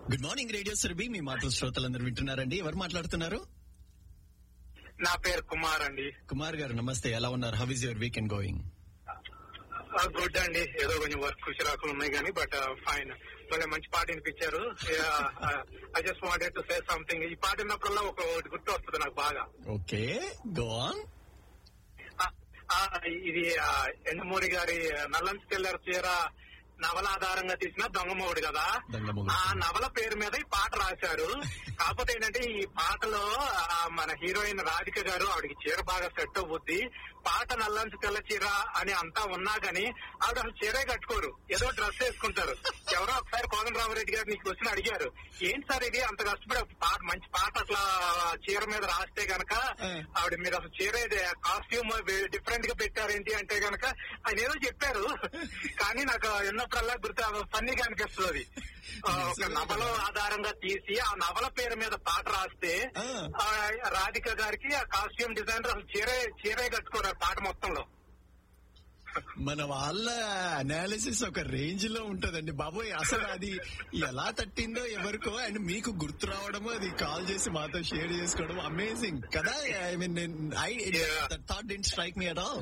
Good morning radio Surabhi మీ మాటలు శ్రోతలందరూ వింటున్నారండి ఎవరు మాట్లాడుతున్నారు నా పేరు కుమార్ అండి కుమార్ గారు నమస్తే ఎలా ఉన్నారు how is your weekend going good అండి ఏదో కొంచెం వర్క్ కుషిరాకులు ఉన్నాయి కానీ బట్ ఫైన్ భలే మంచి పాట వినిపించారు I just wanted to say something ఈ పాట విన్నప్పుడల్లా ఒక ఒకటి గుర్తు వస్తుంది నాకు బాగా ఓకే గో ఆన్ ఆ, ఆ, ఇది ఆ, ఎండమూరి గారి నల్లంచి తెల్లారు చీర నవల ఆధారంగా తీసిన దొంగమోగుడు కదా దొంగమొగుడు. ఆ నవల పేరు మీద ఈ పాట రాశారు కాకపోతే ఏంటంటే ఈ పాటలో ఆ, మన హీరోయిన్ రాధిక గారు ఆవిడకి చీర బాగా సెట్ అవుద్ది పాట నల్లంచి తెల్ల చీర అని అంతా ఉన్నా గానీ ఆవిడ అసలు చీరే కట్టుకోరు ఏదో డ్రెస్ వేసుకుంటారు ఎవరో ఒకసారి కోదండరామరెడ్డి గారు నీకు వచ్చిన అడిగారు ఏంటి సార్ ఇది అంత కష్టపడి ఒక పాట మంచి పాట అట్లా చీర మీద రాస్తే గనక ఆ. ఆవిడ మీరు అసలు చీర కాస్ట్యూమ్ డిఫరెంట్ గా పెట్టారేంటి అంటే గనక ఆయన ఏదో చెప్పారు కానీ నాకు ఎన్నప్పుడల్లా గుర్తు ఫన్నీగా అనిపిస్తుంది అది ఆ, ఒక నవల ఆధారంగా తీసి ఆ నవల పేరు మీద పాట రాస్తే ఆ. ఆ, రాధిక గారికి ఆ కాస్ట్యూమ్ డిజైనర్ అసలు చీరే చీరే కట్టుకోరు ఆ పాట మొత్తంలో మన వాళ్ళ అనాలిసిస్ ఒక రేంజ్ లో ఉంటదండి బాబోయ్ అసలు అది ఎలా తట్టిందో ఎవరికో అండ్ మీకు గుర్తు రావడము అది కాల్ చేసి మాతో షేర్ చేసుకోవడం అమేజింగ్ కదా I mean I Yeah. Thought didn't strike me at all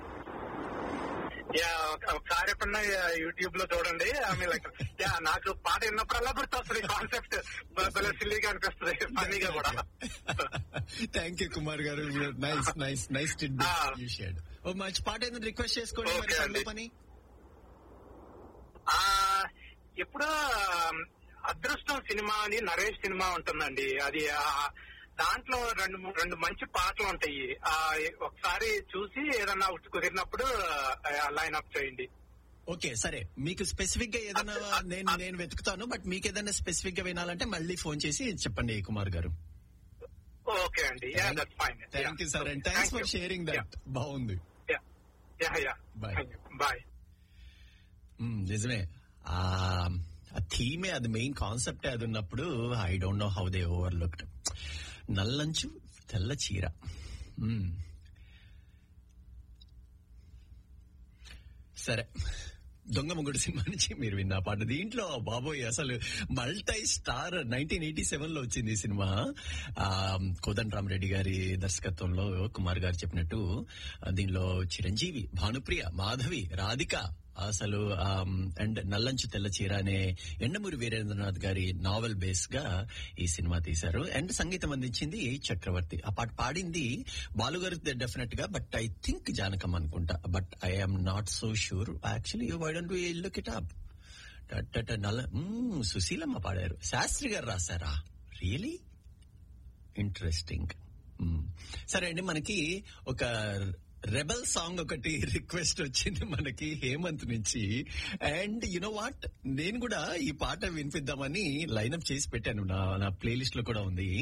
yeah, ఒక- ఒకసారి ఎప్పుడన్నా యూట్యూబ్ లో చూడండి ఆమె లైక్ యా నాకు పాట విన్నప్పుడల్లా గుర్తొస్తుంది కాన్సెప్ట్ భలే సిల్లీగా అనిపిస్తుంది ఫన్నీగా కూడా థ్యాంక్ యూ కుమార్ గారు nice nice nice Ah. You shared ఓ మంచి పాట ఏదైనా రిక్వెస్ట్ చేసుకోండి మరి Okay పనిలో అండి. పని ఆ ఎప్పుడో అదృష్టం సినిమా అని నరేష్ సినిమా ఉంటుందండి అది ఆ, దాంట్లో రెండు మూ- రెండు మంచి పాటలు ఉంటాయి ఆ ఒకసారి చూసి ఏదన్నా ఒకటి కుదిరినప్పుడు లైన్ అప్ చేయండి ఓకే సరే మీకు స్పెసిఫిక్ గా ఏదైనా నేను నేను వెతుకుతాను బట్ మీకు ఏదైనా స్పెసిఫిక్ గా వినాలంటే మళ్ళీ ఫోన్ చేసి చెప్పండి కుమార్ గారు ఓకే అండి that's fine thank you sir and thanks for sharing that బాగుంది yeah yeah Bye. Bye hmm, నిజమే ఆ థీమే అది మెయిన్ కాన్సెప్ట్ అది ఉన్నప్పుడు I don't know how they overlooked నల్లంచు తెల్ల చీర మ్మ్. సరే దొంగ మొగుడు సినిమా నుంచి మీరు విన్న పాట దీంట్లో బాబోయ్ అసలు multi star nineteen eighty seven లో వచ్చింది ఈ సినిమా ఆ, కోదండ రామరెడ్డి గారి దర్శకత్వంలో కుమార్ గారు చెప్పినట్టు ఆ, దీనిలో చిరంజీవి భానుప్రియ మాధవి రాధిక అసలు అండ్ నల్లంచు తెల్ల చీర అనే ఎండమూరి వీరేంద్రనాథ్ గారి నావెల్ బేస్ గా ఈ సినిమా తీశారు అండ్ సంగీతం అందించింది చక్రవర్తి ఆ పాట పాడింది బాలుగారు డెఫినెట్ గా బట్ ఐ థింక్ జానకం అనుకుంటా but I am not so sure actually why don't we look it up నల్ల మ్మ్, సుశీలమ్మ పాడారు శాస్త్రి గారు రాశారా రియలీ ఇంట్రెస్టింగ్ సరే అండి మనకి ఒక రెబల్ సాంగ్ ఒకటి రిక్వెస్ట్ వచ్చింది మనకి హేమంత్ నుంచి అండ్ యునో వాట్ నేను కూడా ఈ పాట వినిపిద్దామని లైన్అప్ చేసి పెట్టాను నా నా ప్లేలిస్ట్ లో కూడా ఉంది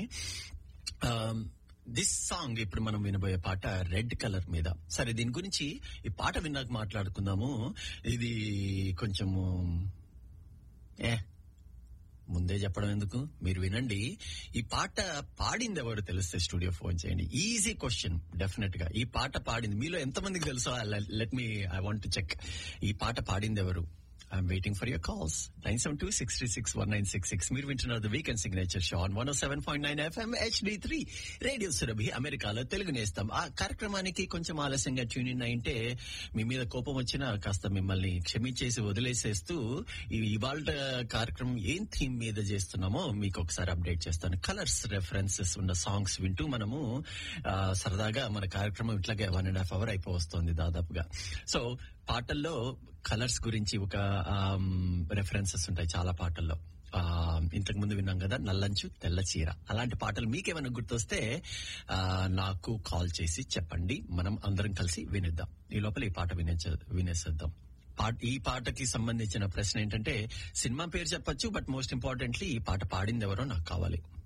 దిస్ సాంగ్ ఇప్పుడు మనం వినబోయే పాట రెడ్ కలర్ మీద సరే దీని గురించి ఈ పాట విన్నాక మాట్లాడుకుందాము ఇది కొంచెము ఏ ముందే చెప్పడం ఎందుకు మీరు వినండి ఈ పాట పాడింది ఎవరు తెలిస్తే స్టూడియో ఫోన్ చేయండి ఈజీ క్వశ్చన్ డెఫినెట్ గా ఈ పాట పాడింది మీలో ఎంతమందికి తెలుసో let me I want check ఈ పాట పాడింది ఎవరు I'm waiting for your calls nine seven two six three six one nine six six మీరు వింటున్నారు the weekend signature show on one seven point nine FM HD three radio Surabhi అమెరికాలో తెలుగు నేస్తాం ఆ కార్యక్రమానికి కొంచెం ఆలస్యంగా ట్యూన్ ఇన్ అయింటే మీ మీద కోపం వచ్చినా కాస్త మిమ్మల్ని క్షమించేసి వదిలేసేస్తూ ఈ ఇవాళ కార్యక్రమం ఏం థీమ్ మీద చేస్తున్నామో మీకు ఒకసారి అప్డేట్ చేస్తాను కలర్స్ రెఫరెన్సెస్ ఉన్న సాంగ్స్ వింటూ మనము ఆ, సరదాగా మన కార్యక్రమం ఇట్లాగే వన్ అండ్ హాఫ్ అవర్ అయిపోతుంది దాదాపుగా సో పాటల్లో కలర్స్ గురించి ఒక రెఫరెన్సెస్ ఉంటాయి చాలా పాటల్లో ఆ, ఇంతకు ముందు విన్నాం కదా నల్లంచు తెల్ల చీర అలాంటి పాటలు మీకేమైనా గుర్తొస్తే ఆ, నాకు కాల్ చేసి చెప్పండి మనం అందరం కలిసి వినిద్దాం ఈ లోపల ఈ పాట వినే వినేసేద్దాం పాట ఈ పాటకి సంబంధించిన ప్రశ్న ఏంటంటే సినిమా పేరు చెప్పొచ్చు బట్ మోస్ట్ ఇంపార్టెంట్లీ ఈ పాట పాడింది ఎవరో నాకు కావాలి